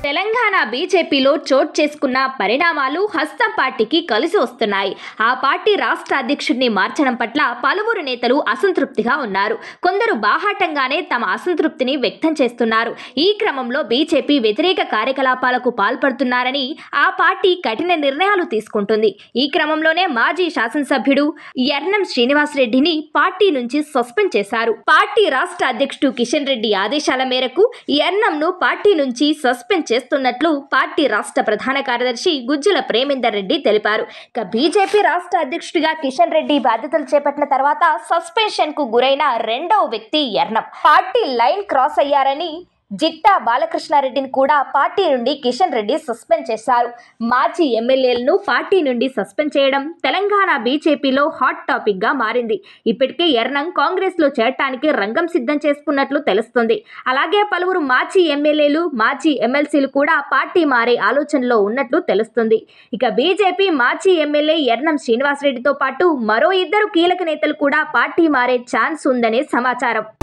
తెలంగాణ బీజేపీలో చోటు చేసుకున్న పరిణామాలు హస్తం పార్టీకి కలిసి వస్తున్నాయి ఆ పార్టీ రాష్ట్ర అధ్యక్షుడిని మార్చడం పట్ల పలువురు నేతలు అసంతృప్తిగా ఉన్నారు కొందరు బాహాటంగానే తమ అసంతృప్తిని వ్యక్తం చేస్తున్నారు ఈ క్రమంలో బీజేపీ వ్యతిరేక కార్యకలాపాలకు పాల్పడుతున్నారని ఆ పార్టీ కఠిన నిర్ణయాలు తీసుకుంటుంది ఈ క్రమంలోనే మాజీ శాసనసభ్యుడు ఎర్నం శ్రీనివాసరెడ్డిని పార్టీ నుంచి సస్పెండ్ చేశారు పార్టీ రాష్ట్ర అధ్యక్షుడు కిషన్ రెడ్డి ఆదేశాల మేరకు ఎర్నంను పార్టీ నుంచి సస్పెండ్ చేస్తున్నట్లు పార్టీ రాష్ట్ర ప్రధాన కార్యదర్శి గుజ్జుల ప్రేమేందర్ రెడ్డి తెలిపారు ఇక బీజేపీ రాష్ట్ర అధ్యక్షుడిగా కిషన్ రెడ్డి బాధ్యతలు చేపట్టిన తర్వాత సస్పెన్షన్ కు గురైన రెండవ వ్యక్తి ఎర్నం పార్టీ లైన్ క్రాస్ అయ్యారని జిట్టా బాలకృష్ణారెడ్డిని కూడా పార్టీ నుండి కిషన్ రెడ్డి సస్పెండ్ చేశారు మాజీ ఎమ్మెల్యేలను పార్టీ నుండి సస్పెండ్ చేయడం తెలంగాణ బీజేపీలో హాట్ టాపిక్ గా మారింది ఇప్పటికే ఎర్నం కాంగ్రెస్ లో చేరటానికి రంగం సిద్ధం చేసుకున్నట్లు తెలుస్తుంది అలాగే పలువురు మాజీ ఎమ్మెల్యేలు మాజీ ఎమ్మెల్సీలు కూడా పార్టీ మారే ఆలోచనలో ఉన్నట్లు తెలుస్తుంది ఇక బీజేపీ మాజీ ఎమ్మెల్యే ఎర్నం శ్రీనివాసరెడ్డితో పాటు మరో ఇద్దరు కీలక నేతలు కూడా పార్టీ మారే ఛాన్స్ ఉందనే సమాచారం